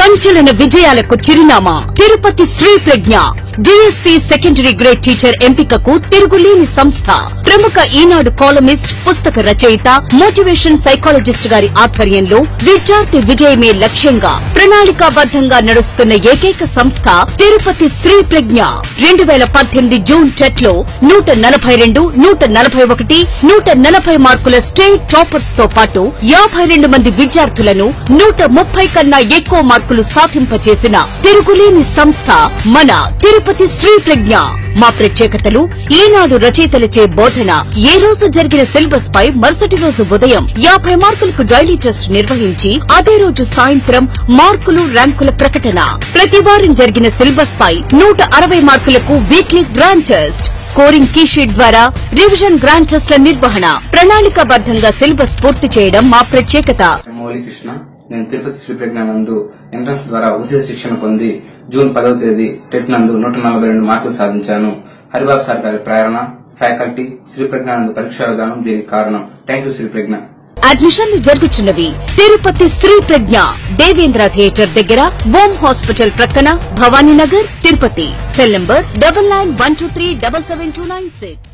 సంచలన విజయాలకు చిరునామా Tirupati Sri Pragna D S C secondary grade teacher ఎంపికకు తిరుగులేని సంస్థ ప్రముఖ ఈనాడు కాలమిస్ట్ పుస్తక రచయిత మోటివేషన్ సైకాలజిస్ట్ గారి ఆధ్వర్యంలో విద్యార్థి విజయమే లక్ష్యంగా ప్రణాళికాబద్దంగా నడుస్తున్న ఏకైక సంస్థ తిరుపతి శ్రీ ప్రజ్ఞ రెండు వేల పద్దెనిమిది జూన్ టెట్ లో నూట నలభై రెండు నూట నలభై ఒకటి నూట నలభై మార్కుల స్టేట్ టాపర్స్ తో పాటు యాభై రెండు మంది విద్యార్థులను నూట ముప్పై కన్నా ఎక్కువ మార్కులు సాధింపచేసిన తిరుగులేని సంస్థ మన తిరుపతి శ్రీ ప్రజ్ఞ మా ప్రత్యేకతలు ఈనాడు రచయితలచే బోధన ఏ రోజు జరిగిన సిలబస్ పై మరుసటి రోజు ఉదయం యాభై మార్కులకు డైలీ టెస్ట్ నిర్వహించి అదే రోజు సాయంత్రం మార్కులు ర్యాంకుల ప్రకటన ప్రతి వారం జరిగిన సిలబస్ పై నూట అరవై మార్కులకు weekly grand test scoring key sheet ద్వారా రివిజన్ గ్రాండ్ టెస్ట్ల నిర్వహణ ప్రణాళికాబద్దంగా సిలబస్ పూర్తి చేయడం మా ప్రత్యేకత మౌలి కృష్ణ నేను తిరుపతి శ్రీ ప్రజ్ఞ నందు ఎంట్రన్స్ ద్వారా ఉచిత శిక్షణ పొంది జూన్ పదవ తేదీ టెట్ నందు నూట నలభై రెండు మార్కులు సాధించాను హరిబాబు సార్ గారి ప్రేరణ ఫ్యాకల్టీ శ్రీ ప్రజ్ఞ నందు పరీక్షా విధానం దీనికి కారణం థ్యాంక్ యూ శ్రీ ప్రజ్ఞ అడ్మిషన్లు జరుగుతున్నవి తిరుపతి శ్రీ ప్రజ్ఞ దేవేంద్ర థియేటర్ దగ్గర ఓం హాస్పిటల్ ప్రక్కన Bhavaninagar Tirupati cell number double nine one two three double seven two nine six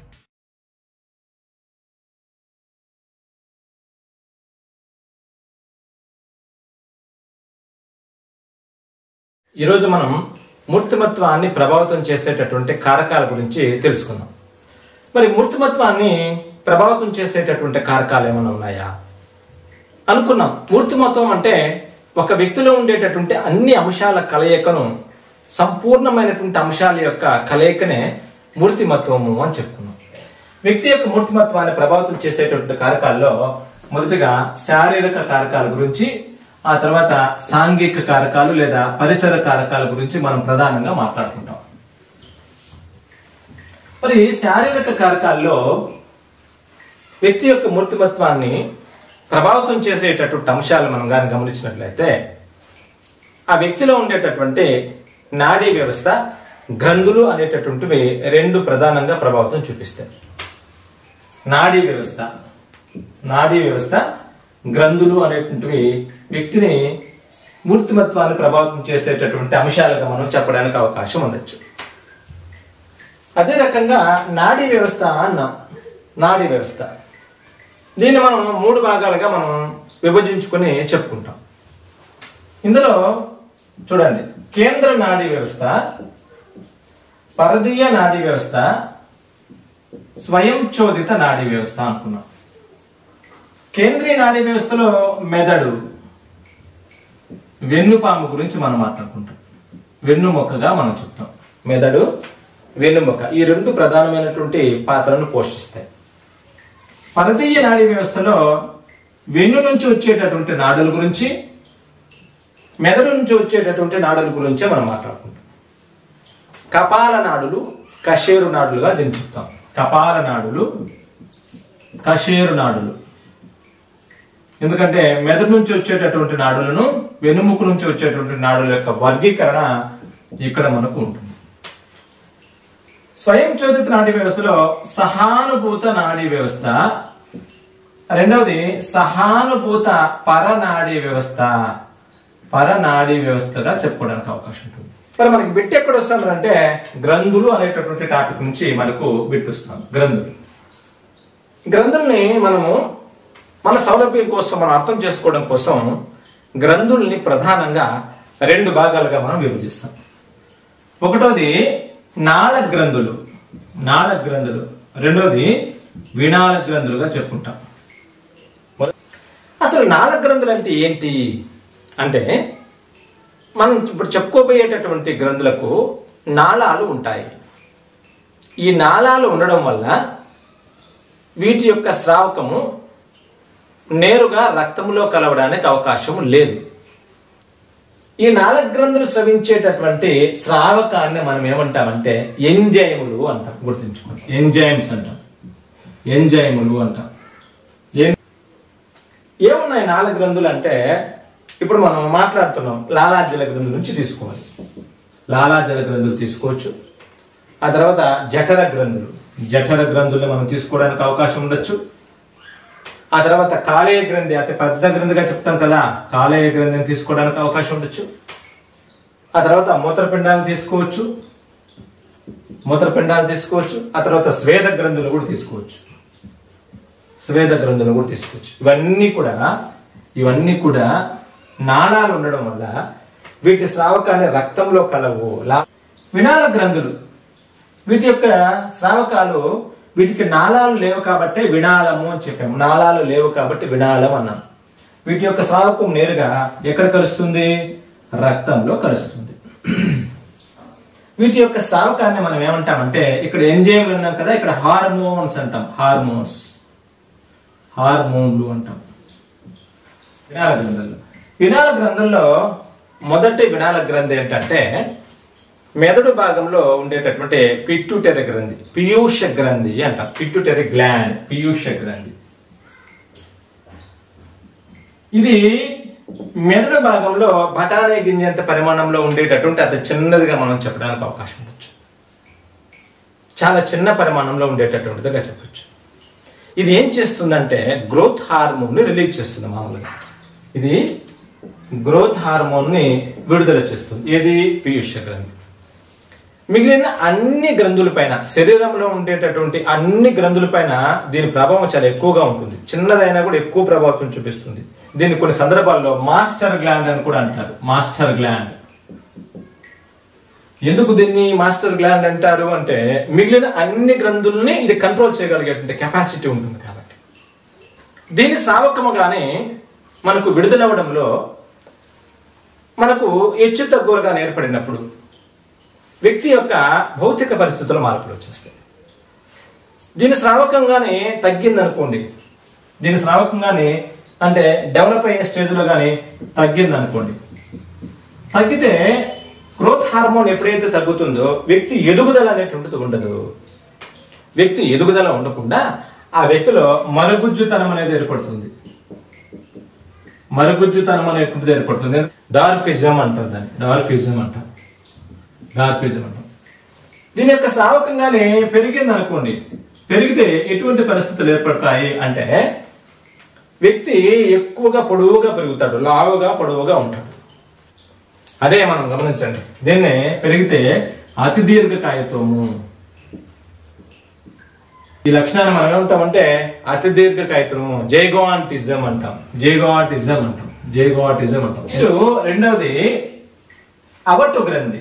ఈరోజు మనం మూర్తిమత్వాన్ని ప్రభావితం చేసేటటువంటి కారకాల గురించి తెలుసుకుందాం మరి మూర్తిమత్వాన్ని ప్రభావితం చేసేటటువంటి కారకాలు ఏమైనా ఉన్నాయా అనుకున్నాం మూర్తిమత్వం అంటే ఒక వ్యక్తిలో ఉండేటటువంటి అన్ని అంశాల కలయికను సంపూర్ణమైనటువంటి అంశాల యొక్క కలయికనే మూర్తిమత్వము అని చెప్పుకున్నాం వ్యక్తి యొక్క మూర్తిమత్వాన్ని ప్రభావితం చేసేటటువంటి కారకాల్లో మొదటగా శారీరక కారకాల గురించి ఆ తర్వాత సాంఘిక కారకాలు లేదా పరిసర కారకాల గురించి మనం ప్రధానంగా మాట్లాడుకుంటాం మరి శారీరక కారకాల్లో వ్యక్తి యొక్క మూర్తిమత్వాన్ని ప్రభావితం చేసేటటువంటి అంశాలు మనం కానీ గమనించినట్లయితే ఆ వ్యక్తిలో ఉండేటటువంటి నాడీ వ్యవస్థ గ్రంథులు అనేటటువంటివి రెండు ప్రధానంగా ప్రభావితం చూపిస్తాయి నాడీ వ్యవస్థ నాడీ వ్యవస్థ గ్రంథులు అనేటువంటివి వ్యక్తిని మూర్తిమత్వాన్ని ప్రభావితం చేసేటటువంటి అంశాలుగా మనం చెప్పడానికి అవకాశం ఉండొచ్చు అదే రకంగా నాడీ వ్యవస్థ అన్నాం నాడీ వ్యవస్థ దీన్ని మనం మూడు భాగాలుగా మనం విభజించుకొని చెప్పుకుంటాం ఇందులో చూడండి కేంద్ర నాడీ వ్యవస్థ పరదీయ నాడీ వ్యవస్థ స్వయం చోదిత నాడీ వ్యవస్థ అనుకున్నాం కేంద్రీయ నాడీ వ్యవస్థలో మెదడు వెన్నుపాము గురించి మనం మాట్లాడుకుంటాం వెన్నుమొక్కగా మనం చెప్తాం మెదడు వెన్నుమొక్క ఈ రెండు ప్రధానమైనటువంటి పాత్రను పోషిస్తాయి పరదీయ నాడీ వ్యవస్థలో వెన్ను నుంచి వచ్చేటటువంటి నాడుల గురించి మెదడు నుంచి వచ్చేటటువంటి నాడుల గురించే మనం మాట్లాడుకుంటాం కపాల నాడులు కషేరు నాడులుగా దీన్ని చెప్తాం కపాల నాడులు కషేరు నాడులు ఎందుకంటే మెదడు నుంచి వచ్చేటటువంటి నాడులను వెన్నుముక నుంచి వచ్చేటువంటి నాడుల యొక్క వర్గీకరణ ఇక్కడ మనకు ఉంటుంది స్వయం చోదిత నాడీ వ్యవస్థలో సహానుభూత నాడీ వ్యవస్థ రెండవది సహానుభూత పరనాడీ వ్యవస్థ పరనాడీ వ్యవస్థగా చెప్పుకోవడానికి అవకాశం ఉంటుంది మరి మనకి బిట్ ఎక్కడ వస్తుందంటే గ్రంథులు అనేటటువంటి టాపిక్ నుంచి మనకు బిట్ వస్తాం గ్రంథులు గ్రంథుల్ని మనము మన సౌలభ్యం కోసం మనం అర్థం చేసుకోవడం కోసం గ్రంథుల్ని ప్రధానంగా రెండు భాగాలుగా మనం విభజిస్తాం ఒకటోది నాళ గ్రంథులు నాళ గ్రంథులు రెండోది వినాళ గ్రంథులుగా చెప్పుకుంటాం అసలు నాళ గ్రంథులు అంటే ఏంటి అంటే మనం ఇప్పుడు చెప్పుకోబోయేటటువంటి గ్రంథులకు నాళాలు ఉంటాయి ఈ నాళాలు ఉండడం వల్ల వీటి యొక్క స్రావకము నేరుగా రక్తంలో కలవడానికి అవకాశం లేదు ఈ నాలుగు గ్రంథులు స్రవించేటటువంటి స్రావకాన్ని మనం ఏమంటామంటే ఎంజైములు అంటాం గుర్తుంచుకోండి ఎంజైమ్స్ అంటాం ఎంజైములు అంటాం ఏం- ఏమున్నాయి నాలుగు గ్రంథులు అంటే ఇప్పుడు మనం మాట్లాడుతున్నాం లాలాజల గ్రంథుల నుంచి తీసుకోవాలి లాలాజల గ్రంథులు తీసుకోవచ్చు ఆ తర్వాత జఠర గ్రంథులు జఠర గ్రంథుల్ని మనం తీసుకోవడానికి అవకాశం ఉండొచ్చు ఆ తర్వాత కాలేయ గ్రంథి అతి పెద్ద గ్రంథిగా చెప్తాం కదా కాలేయ గ్రంథిని తీసుకోవడానికి అవకాశం ఉండొచ్చు ఆ తర్వాత మూత్రపిండాలను తీసుకోవచ్చు మూత్రపిండాలు తీసుకోవచ్చు ఆ తర్వాత స్వేద గ్రంథులు కూడా తీసుకోవచ్చు స్వేద గ్రంథులు కూడా తీసుకోవచ్చు ఇవన్నీ కూడా ఇవన్నీ కూడా నాళాలు ఉండడం వల్ల వీటి స్రావకాన్ని రక్తంలో కలవు లా- వినాల గ్రంథులు వీటి యొక్క స్రావకాలు వీటికి నాళాలు లేవు కాబట్టి వినాలము అని చెప్పాము నాళాలు లేవు కాబట్టి వినాలం అన్నాం వీటి యొక్క స్రావకం నేరుగా ఎక్కడ కలుస్తుంది రక్తంలో కలుస్తుంది వీటి యొక్క స్రావకాన్ని మనం ఏమంటామంటే ఇక్కడ ఎంజైమ్లు ఉన్నాం కదా ఇక్కడ హార్మోన్స్ అంటాం హార్మోన్స్ హార్మోన్లు అంటాం వినాల గ్రంథంలో వినాల గ్రంథంలో మొదటి వినాల గ్రంథి ఏంటంటే మెదడు భాగంలో ఉండేటటువంటి పిట్యూటరీ గ్రంథి పీయూష గ్రంథి అంటాం పిట్యూటరీ గ్లాండ్ పీయూష గ్రంథి ఇది మెదడు భాగంలో బఠానీ గింజంత పరిమాణంలో ఉండేటటువంటి అతి చిన్నదిగా మనం చెప్పడానికి అవకాశం ఉండొచ్చు చాలా చిన్న పరిమాణంలో ఉండేటటువంటిదిగా చెప్పొచ్చు ఇది ఏం చేస్తుందంటే గ్రోత్ హార్మోన్ ని రిలీజ్ చేస్తుంది మామూలుగా ఇది గ్రోత్ హార్మోన్ ని విడుదల చేస్తుంది ఏది పీయూష గ్రంథి మిగిలిన అన్ని గ్రంథులపైన శరీరంలో ఉండేటటువంటి అన్ని గ్రంథులపైన దీని ప్రభావం చాలా ఎక్కువగా ఉంటుంది చిన్నదైనా కూడా ఎక్కువ ప్రభావం చూపిస్తుంది దీన్ని కొన్ని సందర్భాల్లో మాస్టర్ గ్లాండ్ అని కూడా అంటారు మాస్టర్ గ్లాండ్ ఎందుకు దీన్ని మాస్టర్ గ్లాండ్ అంటారు అంటే మిగిలిన అన్ని గ్రంథుల్ని ఇది కంట్రోల్ చేయగలిగేటువంటి కెపాసిటీ ఉంటుంది కాబట్టి దీని సావకముగానే మనకు విడుదలవ్వడంలో మనకు హెచ్చు తగ్గులుగా ఏర్పడినప్పుడు వ్యక్తి యొక్క భౌతిక పరిస్థితుల్లో మార్పులు వచ్చేస్తాయి దీని శ్రావకంగానే తగ్గిందనుకోండి దీని శ్రావకంగానే అంటే డెవలప్ అయ్యే స్టేజ్లో కానీ తగ్గింది అనుకోండి తగ్గితే గ్రోత్ హార్మోన్ ఎప్పుడైతే తగ్గుతుందో వ్యక్తి ఎదుగుదల అనేటువంటిది ఉండదు వ్యక్తి ఎదుగుదల ఉండకుండా ఆ వ్యక్తిలో మరుగుజ్జుతనం అనేది ఏర్పడుతుంది మరుగుజ్జుతనం అనేటువంటిది ఏర్పడుతుంది డార్ఫిజం అంటారు దాన్ని డార్ఫిజం అంటాం డార్ఫిజం అంటాం దీని యొక్క సావకంగానే పెరిగింది అనుకోండి పెరిగితే ఎటువంటి పరిస్థితులు ఏర్పడతాయి అంటే వ్యక్తి ఎక్కువగా పొడవుగా పెరుగుతాడు లావుగా పొడవుగా ఉంటాడు అదే మనం గమనించండి దీన్నే పెరిగితే అతి దీర్ఘకాయత్వము ఈ లక్షణాన్ని మనం ఏమంటామంటే అతి దీర్ఘకాయత్వము జైగోఆంటిజం అంటాం జైగోఆంటిజం అంటాం జైగోఆంటిజం అంటాం నెక్స్ట్ రెండవది అవటు గ్రంథి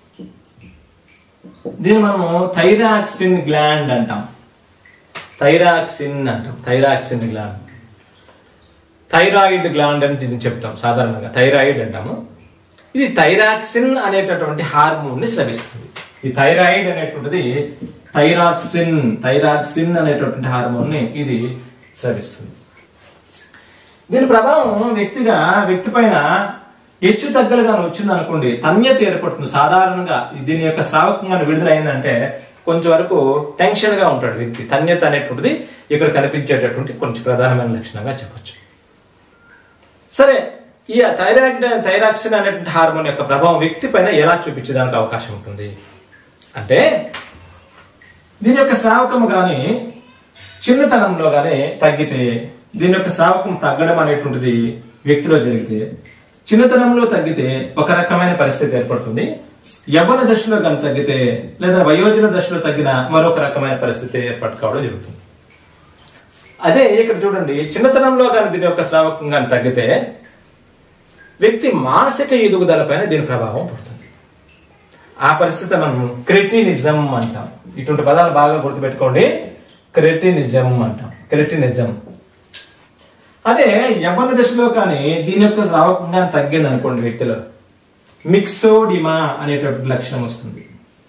దీన్ని మనము థైరాక్సిన్ గ్లాండ్ అంటాం థైరాక్సిన్ అంటాం థైరాక్సిన్ గ్లాండ్ థైరాయిడ్ గ్లాండ్ అని దీన్ని చెప్తాం సాధారణంగా థైరాయిడ్ అంటాము ఇది థైరాక్సిన్ అనేటటువంటి హార్మోన్ ని స్రవిస్తుంది ఈ థైరాయిడ్ అనేటువంటిది థైరాక్సిన్ థైరాక్సిన్ అనేటటువంటి హార్మోన్ ని ఇది స్రవిస్తుంది దీని ప్రభావం వ్యక్తిగా వ్యక్తి పైన హెచ్చు తగ్గలుగా వచ్చింది అనుకోండి తన్యత ఏర్పడుతుంది సాధారణంగా దీని యొక్క శ్రావకంగా విడుదల అయిందంటే కొంచెం వరకు టెన్షన్ గా ఉంటాడు వ్యక్తి తన్యత అనేటువంటిది ఇక్కడ కనిపించేటటువంటి కొంచెం ప్రధానమైన లక్షణంగా చెప్పొచ్చు సరే ఈ థైరాయిడ్ థైరాక్సిన్ అనేటువంటి హార్మోన్ యొక్క ప్రభావం వ్యక్తి పైన ఎలా చూపించడానికి అవకాశం ఉంటుంది అంటే దీని యొక్క శ్రావకము గాని చిన్నతనంలో గానీ తగ్గితే దీని యొక్క శ్రావకం తగ్గడం అనేటువంటిది వ్యక్తిలో జరిగితే చిన్నతనంలో తగ్గితే ఒక రకమైన పరిస్థితి ఏర్పడుతుంది యవ్వన దశలో కానీ తగ్గితే లేదా వయోజన దశలో తగ్గిన మరొక రకమైన పరిస్థితి ఏర్పాటు కావడం జరుగుతుంది అదే ఇక్కడ చూడండి చిన్నతనంలో కానీ దీని యొక్క శ్రావకం కానీ తగ్గితే వ్యక్తి మానసిక ఎదుగుదల పైన దీని ప్రభావం పడుతుంది ఆ పరిస్థితి మనం క్రెటినిజం అంటాం ఇటువంటి పదాలు బాగా గుర్తుపెట్టుకోండి క్రెటినిజం అంటాం క్రెటినిజం అదే యవ్వన దశలో కానీ దీని యొక్క శ్రావకంగా తగ్గింది అనుకోండి వ్యక్తిలో మిక్సోడిమా అనేటువంటి లక్షణం వస్తుంది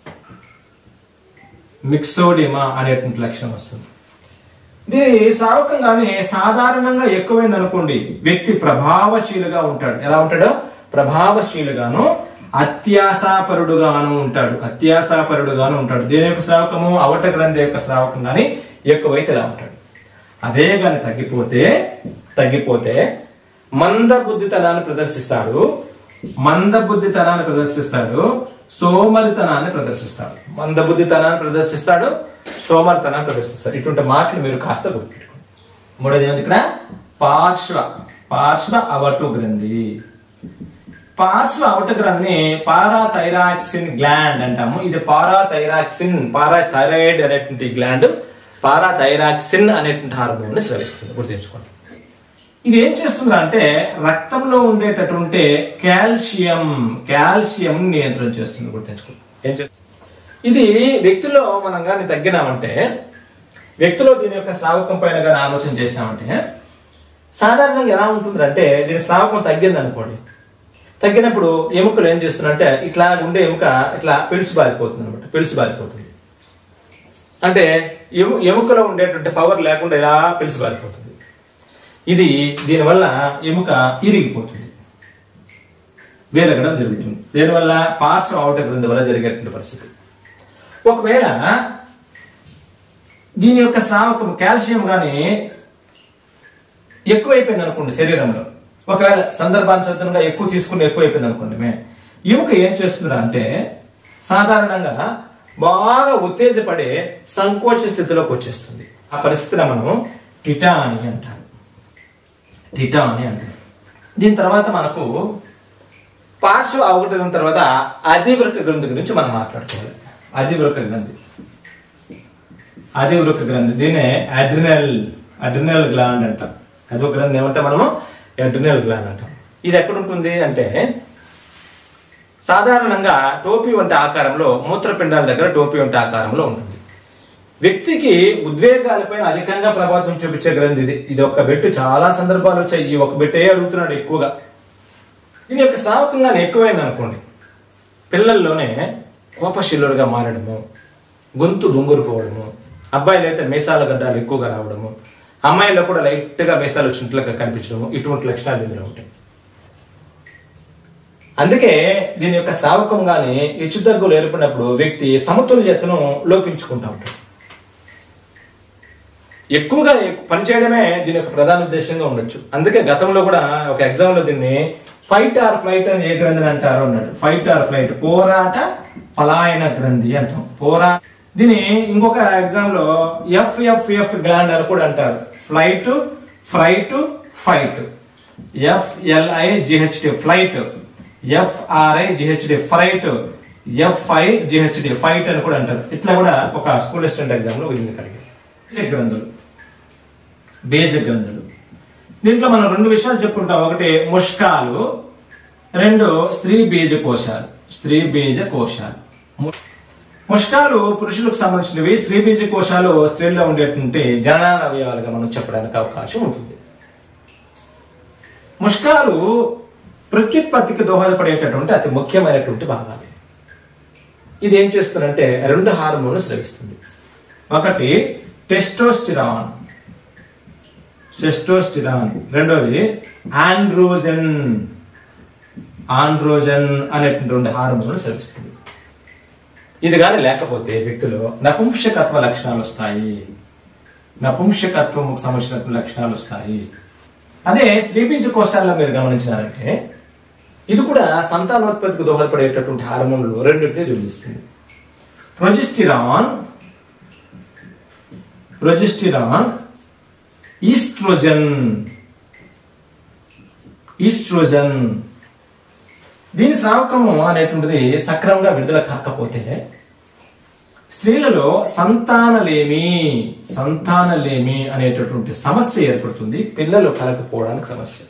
మిక్సోడిమా అనేటువంటి లక్షణం వస్తుంది దీని శ్రావకంగానే సాధారణంగా ఎక్కువైంది అనుకోండి వ్యక్తి ప్రభావశీలుగా ఉంటాడు ఎలా ఉంటాడు ప్రభావశీలుగాను అత్యాసాపరుడుగాను ఉంటాడు అత్యాసాపరుడుగాను ఉంటాడు దీని యొక్క శ్రావకము అవట గ్రంథి యొక్క శ్రావకం గాని ఎక్కువైతే ఇలా ఉంటాడు అదే గాని తగ్గిపోతే తగ్గిపోతే మంద బుద్ధితనాన్ని ప్రదర్శిస్తాడు మంద బుద్ధితనాన్ని ప్రదర్శిస్తాడు సోమరితనాన్ని ప్రదర్శిస్తాడు మంద బుద్ధితనాన్ని ప్రదర్శిస్తాడు సోమరితనాన్ని ప్రదర్శిస్తాడు ఇటువంటి మాటలు మీరు కాస్త గుర్తుపెట్టుకోండి మూడోది ఏమిటి ఇక్కడ పార్శ్వ పార్శ్వ అవటు గ్రంథి పార్శ్వ అవట గ్రంథిని పారాథైరాక్సిన్ గ్లాండ్ అంటాము ఇది పారాథైరాక్సిన్ పారాథైరాయిడ్ అనేటువంటి గ్లాండ్ పారాథైరాక్సిన్ అనేటువంటి హార్మోన్ ని స్రవిస్తుంది గుర్తుంచుకోండి ఇది ఏం చేస్తుంది అంటే రక్తంలో ఉండేటటువంటి కాల్షియం కాల్షియం నియంత్రణ చేస్తుంది గుర్తుంచుకోండి ఏం చేస్తుంది ఇది వ్యక్తిలో మనం కానీ తగ్గినామంటే వ్యక్తిలో దీని యొక్క శ్రావకం పైన కానీ ఆలోచన చేసినామంటే సాధారణంగా ఎలా ఉంటుంది అంటే దీని శ్రావకం తగ్గింది అనుకోండి తగ్గినప్పుడు ఎముకలు ఏం చేస్తున్నారంటే ఇట్లా ఉండే ఎముక ఇట్లా పిలుసు బారిపోతుంది అనమాట పిలుసు బారిపోతుంది అంటే ఎము ఎముకలో ఉండేటువంటి పవర్ లేకుండా ఇలా పిలుసు బారిపోతుంది ఇది దీనివల్ల ఎముక ఇరిగిపోతుంది వేలగడం జరుగుతుంది దీనివల్ల పార్శ్వ అవుట గ్రంథి వల్ల జరిగేటువంటి పరిస్థితి ఒకవేళ దీని యొక్క సావకం కాల్షియం కానీ ఎక్కువైపోయింది అనుకోండి శరీరంలో ఒకవేళ సందర్భానుసారంగా ఎక్కువ తీసుకుని ఎక్కువైపోయింది అనుకోండి మే ఎముక ఏం చేస్తుందా అంటే సాధారణంగా బాగా ఉత్తేజపడే సంకోచ స్థితిలోకి వచ్చేస్తుంది ఆ పరిస్థితిని మనం టిటాని అంటారు టిటాని అంటారు దీని తర్వాత మనకు పార్శ్వ అవగటం తర్వాత అధివృక గ్రంథి గురించి మనం మాట్లాడుకోవాలి అధివృక గ్రంథి అధివృక గ్రంథి దీన్నే అడ్రినల్ అడ్రినల్ గ్లాండ్ అంటాం అధివృక గ్రంథి ఏమంటే మనము అడ్రినల్ గ్లాండ్ అంటాం ఇది ఎక్కడ ఉంటుంది అంటే సాధారణంగా టోపీ వంటి ఆకారంలో మూత్రపిండాల దగ్గర టోపీ వంటి ఆకారంలో ఉంటుంది వ్యక్తికి ఉద్వేగాలపైన అధికంగా ప్రభావం చూపించే గ్రంథి ఇది ఇది ఒక బెట్టు చాలా సందర్భాలు వచ్చాయి ఈ ఒక బెట్టే అడుగుతున్నాడు ఎక్కువగా దీని యొక్క సావకంగా ఎక్కువైంది అనుకోండి పిల్లల్లోనే కోపశీలుడుగా మారడము గొంతు గుంగురు పోవడము అబ్బాయిలు అయితే మీసాల గడ్డాలు ఎక్కువగా రావడము అమ్మాయిల్లో కూడా లైట్ గా మీసాలు వచ్చినట్లుగా కనిపించడము ఇటువంటి లక్షణాలు ఇందులో ఉంటాయి అందుకే దీని యొక్క సావకం గాని హెచ్చుతగ్గులు ఏర్పడినప్పుడు వ్యక్తి సమతుల్యతను లోపించుకుంటా ఉంటాడు ఎక్కువగా పని చేయడమే దీని యొక్క ప్రధాన ఉద్దేశంగా ఉండొచ్చు అందుకే గతంలో కూడా ఒక ఎగ్జామ్ లో దీన్ని ఫైట్ ఆర్ ఫ్లైట్ అని ఏ గ్రంథి అంటారు అన్నట్టు ఫైట్ ఆర్ ఫ్లైట్ పోరాట పలాయన గ్రంథి అంటాం పోరా దీని ఇంకొక ఎగ్జామ్ లో ఎఫ్ఎఫ్ఎఫ్ గ్లాండ్ అని కూడా అంటారు flight freight fight F L I G H D flight F R I G H D freight F I G H D fight అని కూడా అంటారు ఇట్లా కూడా ఒక స్కూల్ అసిస్టెంట్ ఎగ్జామ్ లో వీళ్ళని కలిగి బేసిక్ గ్రంథులు బేసిక్ గ్రంథులు దీంట్లో మనం రెండు విషయాలు చెప్పుకుంటాం ఒకటి ముష్కాలు రెండు స్త్రీ బీజ కోశాలు స్త్రీ బీజ కోశాలు ము- ముష్కాలు పురుషులకు సంబంధించినవి స్త్రీ బీజ కోశాలు స్త్రీల్లో ఉండేటువంటి జనన అవయవాలుగా మనం చెప్పడానికి అవకాశం ఉంటుంది ముష్కాలు ప్రత్యుత్పత్తికి దోహదపడేటటువంటి అతి ముఖ్యమైనటువంటి భాగాలు ఇది ఏం చేస్తుందంటే రెండు హార్మోన్లు స్రవిస్తుంది ఒకటి టెస్టోస్టిరాన్ టెస్టోస్టిరాన్ రెండోది ఆండ్రోజన్ ఆండ్రోజన్ అనేటువంటి హార్మోన్ స్రవిస్తుంది ఇది కానీ లేకపోతే వ్యక్తిలో నపుంసకత్వ లక్షణాలు వస్తాయి నపుంసకత్వం సంబంధించినటువంటి లక్షణాలు వస్తాయి అదే స్త్రీ బీజ కోశాల్లో మీరు గమనించినారంటే ఇది కూడా సంతానోత్పత్తికి దోహదపడేటటువంటి హార్మోన్లు రెండింటినీ విభజిస్తుంది ప్రొజెస్టిరాన్ ప్రొజెస్టిరాన్ ఈస్ట్రోజన్ ఈస్ట్రోజన్ దీని సావకము అనేటువంటిది సక్రమంగా విడుదల కాకపోతే స్త్రీలలో సంతానలేమి సంతానలేమి అనేటటువంటి సమస్య ఏర్పడుతుంది పిల్లలు కలగకపోవడానికి సమస్య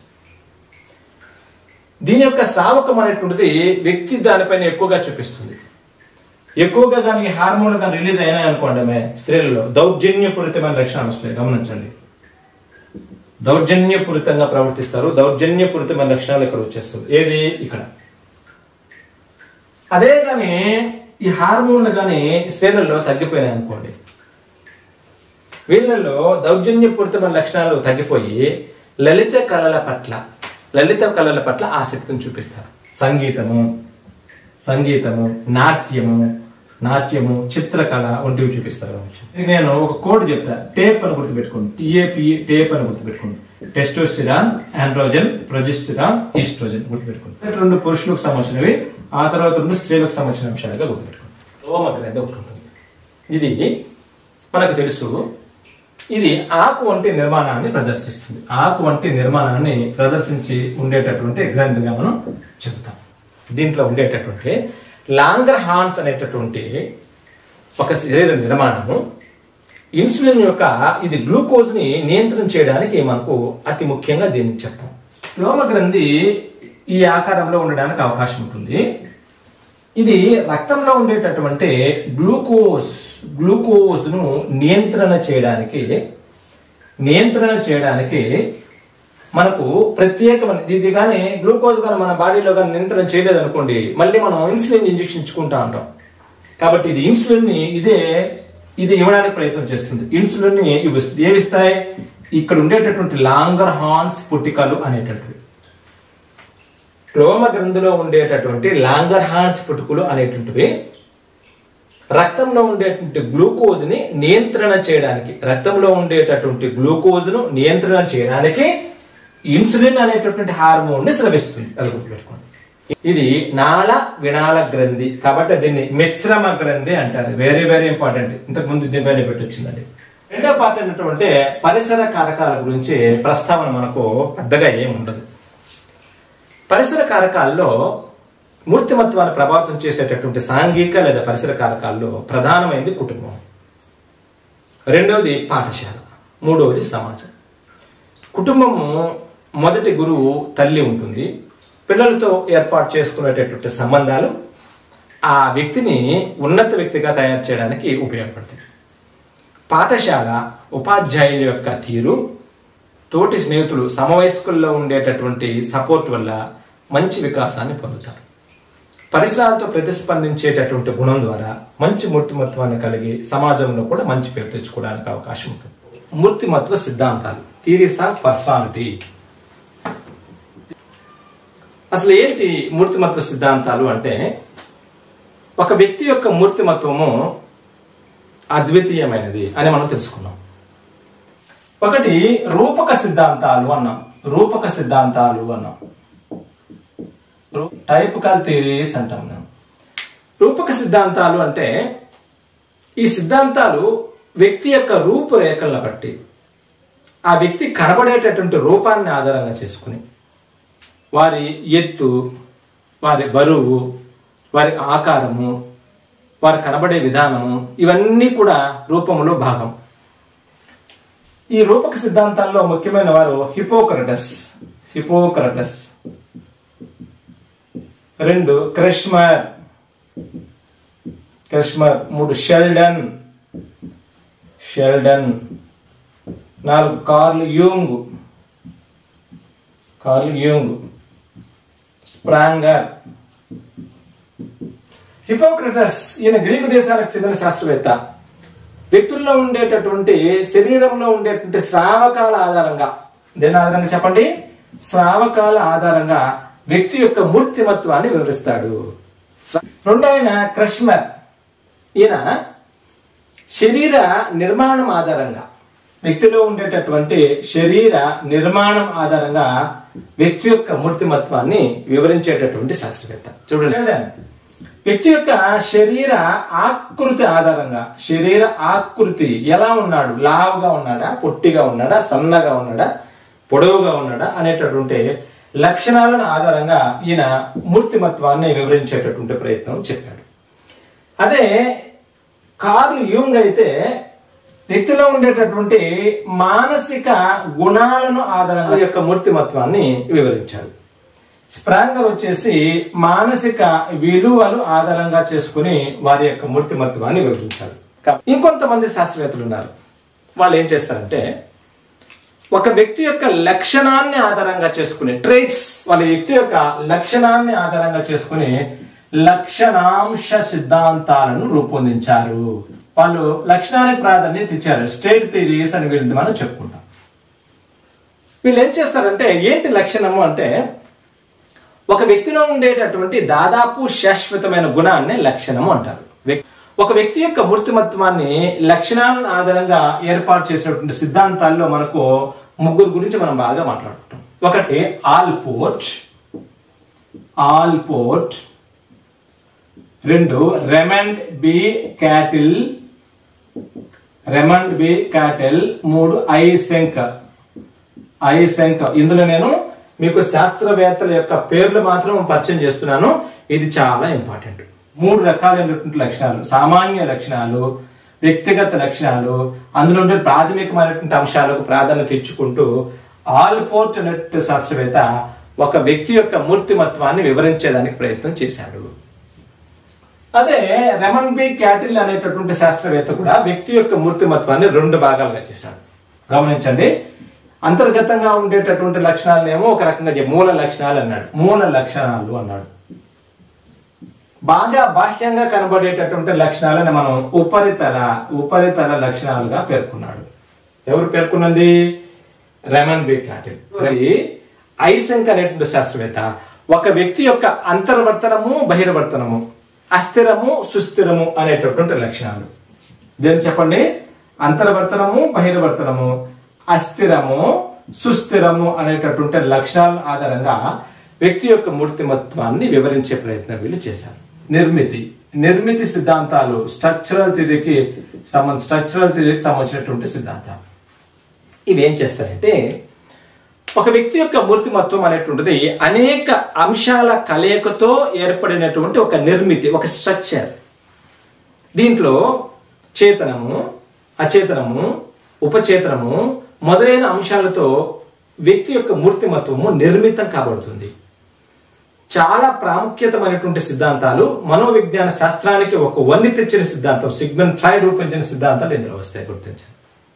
దీని యొక్క సావకం అనేటువంటిది వ్యక్తి దానిపైన ఎక్కువగా చూపిస్తుంది ఎక్కువగా కానీ హార్మోన్ కానీ రిలీజ్ అయినాయి అనుకోండి మే స్త్రీలలో దౌర్జన్యపూరితమైన లక్షణాలు వస్తాయి గమనించండి దౌర్జన్యపూరితంగా ప్రవర్తిస్తారు దౌర్జన్యపూరితమైన లక్షణాలు ఇక్కడ వచ్చేస్తుంది ఏది ఇక్కడ అదే కానీ ఈ హార్మోన్లు కానీ స్త్రీలలో తగ్గిపోయినాయి అనుకోండి వీళ్ళల్లో దౌర్జన్యపూరితమైన లక్షణాలు తగ్గిపోయి లలిత కళల పట్ల లలిత కళల పట్ల ఆసక్తిని చూపిస్తారు సంగీతము సంగీతము నాట్యము నాట్యము చిత్రకళ వంటివి చూపిస్తారు కావచ్చు. ఇది నేను ఒక కోడ్ చెప్తా టేప్ అని గుర్తుపెట్టుకోండి టిఏపి టేప్ అని గుర్తుపెట్టుకోండి టెస్టోస్టిరాన్ ఆండ్రోజన్ ప్రొజెస్టిరాన్ ఈస్ట్రోజన్ గుర్తుపెట్టుకోండి రెండు పురుషులకు సంబంధించినవి ఆ తర్వాత రెండు స్త్రీలకు సంబంధించిన అంశాలుగా గుర్తుపెట్టుకోండి ఓమ గ్రంథి ఒకటి ఉంటుంది ఇది మనకు తెలుసు ఇది ఆకు వంటి నిర్మాణాన్ని ప్రదర్శిస్తుంది ఆకు వంటి నిర్మాణాన్ని ప్రదర్శించి ఉండేటటువంటి గ్రంథిగా మనం చెబుతాం దీంట్లో ఉండేటటువంటి లాంగర్ హాన్స్ అనేటటువంటి ఒక శరీర నిర్మాణము ఇన్సులిన్ యొక్క ఇది గ్లూకోజ్ ని నియంత్రణ చేయడానికి మనకు అతి ముఖ్యంగా దీన్ని చెప్తాం లోమ గ్రంథి ఈ ఆకారంలో ఉండడానికి అవకాశం ఉంటుంది ఇది రక్తంలో ఉండేటటువంటి గ్లూకోజ్ గ్లూకోజ్ ను నియంత్రణ చేయడానికి నియంత్రణ చేయడానికి మనకు ప్రత్యేకమైన ఇది కానీ గ్లూకోజ్ కానీ మన బాడీలో కానీ నియంత్రణ చేయలేదు అనుకోండి మళ్ళీ మనం ఇన్సులిన్ ఇంజెక్షన్ ఇచ్చుకుంటా ఉంటాం కాబట్టి ఇది ఇన్సులిన్ ని ఇదే ఇది ఇవ్వడానికి ప్రయత్నం చేస్తుంది ఇన్సులిన్ ని ఇవ్విస్తుంది ఏమిస్తాయి ఇక్కడ ఉండేటటువంటి లాంగర్ హార్న్స్ పుట్టికలు అనేటటువంటివి క్లోమ గ్రంథిలో ఉండేటటువంటి లాంగర్ హార్న్స్ పుట్టుకలు అనేటువంటివి రక్తంలో ఉండేటువంటి గ్లూకోజ్ ని నియంత్రణ చేయడానికి రక్తంలో ఉండేటటువంటి గ్లూకోజ్ ను నియంత్రణ చేయడానికి ఇన్సులిన్ అనేటటువంటి హార్మోన్ ని స్రవిస్తుంది అది గుర్తుపెట్టుకోండి ఇది నాళ వినాళ గ్రంథి కాబట్టి దీన్ని మిశ్రమ గ్రంథి అంటారు వెరీ వెరీ ఇంపార్టెంట్ ఇంతకు ముందు దీనిపైన పెట్టొచ్చిందండి రెండో పార్ట్ ఏంటంటే పరిసర కారకాల గురించి ప్రస్తావన మనకు పెద్దగా ఏమి ఉండదు పరిసర కారకాల్లో మూర్తిమత్వాన్ని ప్రభావితం చేసేటటువంటి సాంఘిక లేదా పరిసర కారకాల్లో ప్రధానమైనది కుటుంబం రెండవది పాఠశాల మూడవది సమాజం కుటుంబము మొదటి గురువు తల్లి ఉంటుంది పిల్లలతో ఏర్పాటు చేసుకునేటటువంటి సంబంధాలు ఆ వ్యక్తిని ఉన్నత వ్యక్తిగా తయారు చేయడానికి ఉపయోగపడుతుంది పాఠశాల ఉపాధ్యాయుల యొక్క తీరు తోటి స్నేహితులు సమవయస్కుల్లో ఉండేటటువంటి సపోర్ట్ వల్ల మంచి వికాసాన్ని పొందుతారు పరిసరాలతో ప్రతిస్పందించేటటువంటి గుణం ద్వారా మంచి మూర్తిమత్వాన్ని కలిగి సమాజంలో కూడా మంచి పేరు తెచ్చుకోవడానికి అవకాశం ఉంటుంది మూర్తిమత్వ సిద్ధాంతాలు థీరీస్ ఆఫ్ పర్సనాలిటీ అసలు ఏంటి మూర్తిమత్వ సిద్ధాంతాలు అంటే ఒక వ్యక్తి యొక్క మూర్తిమత్వము అద్వితీయమైనది అని మనం తెలుసుకున్నాం ఒకటి రూపక సిద్ధాంతాలు అన్నాం రూపక సిద్ధాంతాలు అన్నాం టైపికల్ థియరీస్ అంటాం మనం రూపక సిద్ధాంతాలు అంటే ఈ సిద్ధాంతాలు వ్యక్తి యొక్క రూపురేఖలను బట్టి ఆ వ్యక్తి కనబడేటటువంటి రూపాన్ని ఆధారంగా చేసుకుని వారి ఎత్తు వారి బరువు వారి ఆకారము వారు కనబడే విధానము ఇవన్నీ కూడా రూపములో భాగం ఈ రూపక సిద్ధాంతాల్లో ముఖ్యమైన వారు హిపోక్రటస్ హిపోక్రటస్ రెండు క్రిష్మర్ క్రిష్మర్ మూడు షెల్డన్ షెల్డన్ నాలుగు Carl Jung Carl Jung Spranger Hippocrates ఈయన గ్రీకు దేశానికి చెందిన శాస్త్రవేత్త వ్యక్తుల్లో ఉండేటటువంటి శరీరంలో ఉండేటువంటి శ్రావకాల ఆధారంగా దేని ఆధారంగా చెప్పండి శ్రావకాల ఆధారంగా వ్యక్తి యొక్క మూర్తిమత్వాన్ని వివరిస్తాడు రెండో ఆయన క్రష్మర్ ఈయన శరీర నిర్మాణం ఆధారంగా వ్యక్తిలో ఉండేటటువంటి శరీర నిర్మాణం ఆధారంగా వ్యక్తి యొక్క మూర్తిమత్వాన్ని వివరించేటటువంటి శాస్త్రవేత్త చూడండి వ్యక్తి యొక్క శరీర ఆకృతి ఆధారంగా శరీర ఆకృతి ఎలా ఉన్నాడు లావుగా ఉన్నాడా పొట్టిగా ఉన్నాడా సన్నగా ఉన్నాడా పొడవుగా ఉన్నాడా అనేటటువంటి లక్షణాలను ఆధారంగా ఈయన మూర్తిమత్వాన్ని వివరించేటటువంటి ప్రయత్నం చెప్పాడు అదే కార్ల్ యూంగ్ అయితే వ్యక్తిలో ఉండేటటువంటి మానసిక గుణాలను ఆధారంగా ఈ యొక్క మూర్తిమత్వాన్ని వివరించారు స్ప్రాంగర్ వచ్చేసి మానసిక విలువలు ఆధారంగా చేసుకుని వారి యొక్క మూర్తిమత్వాన్ని వివరించారు కా- ఇంకొంతమంది శాస్త్రవేత్తలు ఉన్నారు వాళ్ళు ఏం చేస్తారంటే ఒక వ్యక్తి యొక్క లక్షణాన్ని ఆధారంగా చేసుకుని ట్రేట్స్ వాళ్ళ వ్యక్తి యొక్క లక్షణాన్ని ఆధారంగా చేసుకుని లక్షణాంశ సిద్ధాంతాలను రూపొందించారు వాళ్ళు లక్షణానికి ప్రాధాన్యత ఇచ్చారు స్టేట్ థియరీస్ అని వీళ్ళని మనం చెప్పుకుంటాం వీళ్ళు ఏం చేస్తారంటే ఏంటి లక్షణము అంటే ఒక వ్యక్తిలో ఉండేటటువంటి దాదాపు శాశ్వతమైన గుణాన్ని లక్షణము అంటారు వ్యక్- ఒక వ్యక్తి యొక్క మూర్తిమత్వాన్ని లక్షణాలను ఆధారంగా ఏర్పాటు చేసినటువంటి సిద్ధాంతాల్లో మనకు ముగ్గురు గురించి మనం బాగా మాట్లాడుకుంటాం ఒకటి ఆల్పోర్ట్ ఆల్పోర్ట్ రెండు Raymond B Cattell Raymond B Cattell మూడు ఐసెంక్ ఐసెంక్ ఇందులో నేను మీకు శాస్త్రవేత్తల యొక్క పేర్లు మాత్రం పరిచయం చేస్తున్నాను ఇది చాలా ఇంపార్టెంట్ మూడు రకాలైనటువంటి లక్షణాలు సామాన్య లక్షణాలు వ్యక్తిగత లక్షణాలు అందులో ఉండే ప్రాథమికమైనటువంటి అంశాలకు ప్రాధాన్యత ఇచ్చుకుంటూ ఆల్పోర్ట్ అనేటువంటి శాస్త్రవేత్త ఒక వ్యక్తి యొక్క మూర్తిమత్వాన్ని వివరించేదానికి ప్రయత్నం చేశాడు అదే రెమన్ బి క్యాటిల్ అనేటటువంటి శాస్త్రవేత్త కూడా వ్యక్తి యొక్క మూర్తిమత్వాన్ని రెండు భాగాలుగా చేశాడు గమనించండి అంతర్గతంగా ఉండేటటువంటి లక్షణాలనేమో ఒక రకంగా చెప్పి మూల లక్షణాలు అన్నాడు మూల లక్షణాలు అన్నాడు బాగా బాహ్యంగా కనబడేటటువంటి లక్షణాలను మనం ఉపరితల ఉపరితల లక్షణాలుగా పేర్కొన్నాడు ఎవరు పేర్కొన్నది రెమన్ బి క్యాటిల్ మరి ఐసెంక్ అనేటువంటి శాస్త్రవేత్త ఒక వ్యక్తి యొక్క అంతర్వర్తనము బహిర్వర్తనము అస్థిరము సుస్థిరము అనేటటువంటి లక్షణాలు దేని చెప్పండి అంతర్వర్తనము బహిర్వర్తనము అస్థిరము సుస్థిరము అనేటటువంటి లక్షణాల ఆధారంగా వ్యక్తి యొక్క మూర్తిమత్వాన్ని వివరించే ప్రయత్నం వీళ్ళు చేశారు నిర్మితి నిర్మితి సిద్ధాంతాలు స్ట్రక్చరల్ థిరీకి సంబంధ స్ట్రక్చరల్ థిరీకి సంబంధించినటువంటి సిద్ధాంతాలు ఇవి ఏం చేస్తారంటే ఒక వ్యక్తి యొక్క మూర్తిమత్వం అనేటువంటిది అనేక అంశాల కలయికతో ఏర్పడినటువంటి ఒక నిర్మితి ఒక స్ట్రక్చర్ దీంట్లో చేతనము అచేతనము ఉపచేతనము మొదలైన అంశాలతో వ్యక్తి యొక్క మూర్తిమత్వము నిర్మితం కాబడుతుంది చాలా ప్రాముఖ్యతమైనటువంటి సిద్ధాంతాలు మనోవిజ్ఞాన శాస్త్రానికి ఒక వన్ని తెచ్చిన సిద్ధాంతం సిగ్మెంట్ ఫ్రైడ్ రూపొందించిన సిద్ధాంతాలు ఇందులో వస్తాయి గుర్తించండి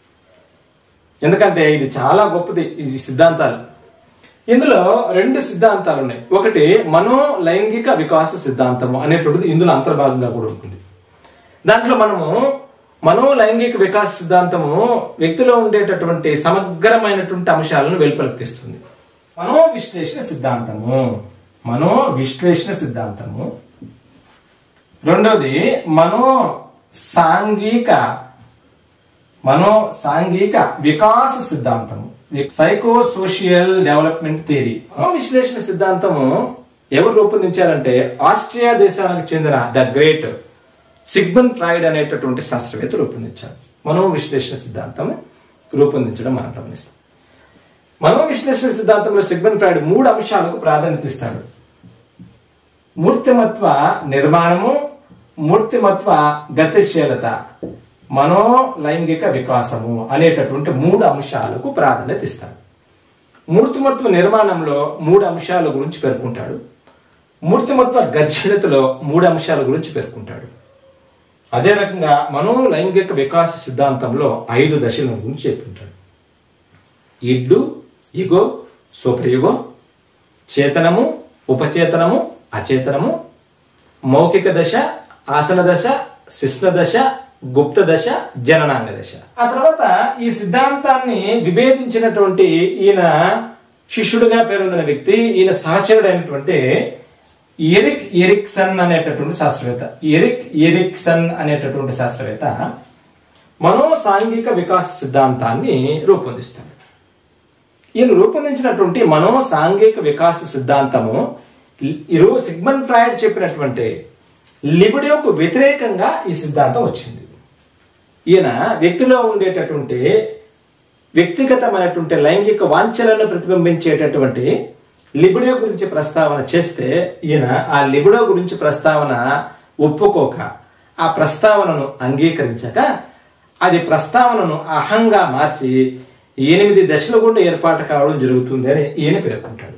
ఎందుకంటే ఇది చాలా గొప్పది ఈ సిద్ధాంతాలు ఇందులో రెండు సిద్ధాంతాలు ఉన్నాయి ఒకటి మనో లైంగిక వికాస సిద్ధాంతము అనేటువంటిది ఇందులో అంతర్భాగంగా కూడా ఉంటుంది దాంట్లో మనము మనో లైంగిక వికాస సిద్ధాంతము వ్యక్తిలో ఉండేటటువంటి సమగ్రమైనటువంటి అంశాలను వెలుపలకు తీస్తుంది మనో విశ్లేషణ సిద్ధాంతము మనో విశ్లేషణ సిద్ధాంతము రెండోది మనో సాంఘిక మనో సాంఘిక వికాస సిద్ధాంతము సైకో సోషియల్ డెవలప్మెంట్ థియరీ మనో విశ్లేషణ సిద్ధాంతము ఎవరు రూపొందించారంటే ఆస్ట్రియా దేశానికి చెందిన ద గ్రేట్ సిగ్మన్ ఫ్రాయిడ్ అనేటటువంటి శాస్త్రవేత్త రూపొందించారు మనో విశ్లేషణ సిద్ధాంతం రూపొందించడం మనం గమనిస్తాం మనో విశ్లేషణ సిద్ధాంతంలో సిగ్మన్ ఫ్రాయిడ్ మూడు అంశాలకు ప్రాధాన్యత ఇస్తాడు మూర్తిమత్వ నిర్మాణము మూర్తిమత్వ గతిశీలత మనో లైంగిక వికాసము అనేటటువంటి మూడు అంశాలకు ప్రాధాన్యత ఇస్తాడు మూర్తిమత్వ నిర్మాణంలో మూడు అంశాల గురించి పేర్కొంటాడు మూర్తిమత్వ గతిశీలతలో మూడు అంశాల గురించి పేర్కొంటాడు అదే రకంగా మనో లైంగిక వికాస సిద్ధాంతంలో ఐదు దశల గురించి చెప్పుకుంటాడు ఇడ్డు ఇగో సూపరియుగో చేతనము ఉపచేతనము అచేతనము మౌఖిక దశ ఆసన దశ శిష్ణ దశ గుప్త దశ జననాంగ దశ ఆ తర్వాత ఈ సిద్ధాంతాన్ని విభేదించినటువంటి ఈయన శిష్యుడిగా పేరొందిన వ్యక్తి ఈయన సహచరుడైనటువంటి ఎరిక్ ఎరిక్సన్ అనేటటువంటి శాస్త్రవేత్త ఎరిక్ ఎరిక్సన్ అనేటటువంటి శాస్త్రవేత్త మనో సాంఘిక వికాస సిద్ధాంతాన్ని రూపొందిస్తాడు ఈయన రూపొందించినటువంటి మనో సాంఘిక వికాస సిద్ధాంతము ఈరోజు సిగ్మన్ ఫ్రాయిడ్ చెప్పినటువంటి లిబిడోకు వ్యతిరేకంగా ఈ సిద్ధాంతం వచ్చింది ఈయన వ్యక్తిలో ఉండేటటువంటి వ్యక్తిగతమైనటువంటి లైంగిక వాంఛలను ప్రతిబింబించేటటువంటి లిబిడో గురించి ప్రస్తావన చేస్తే ఈయన ఆ లిబిడో గురించి ప్రస్తావన ఒప్పుకోక ఆ ప్రస్తావనను అంగీకరించక అది ప్రస్తావనను అహంగా మార్చి ఎనిమిది దశల గుండా ఏర్పాటు కావడం జరుగుతుంది అని ఈయన పేర్కొంటాడు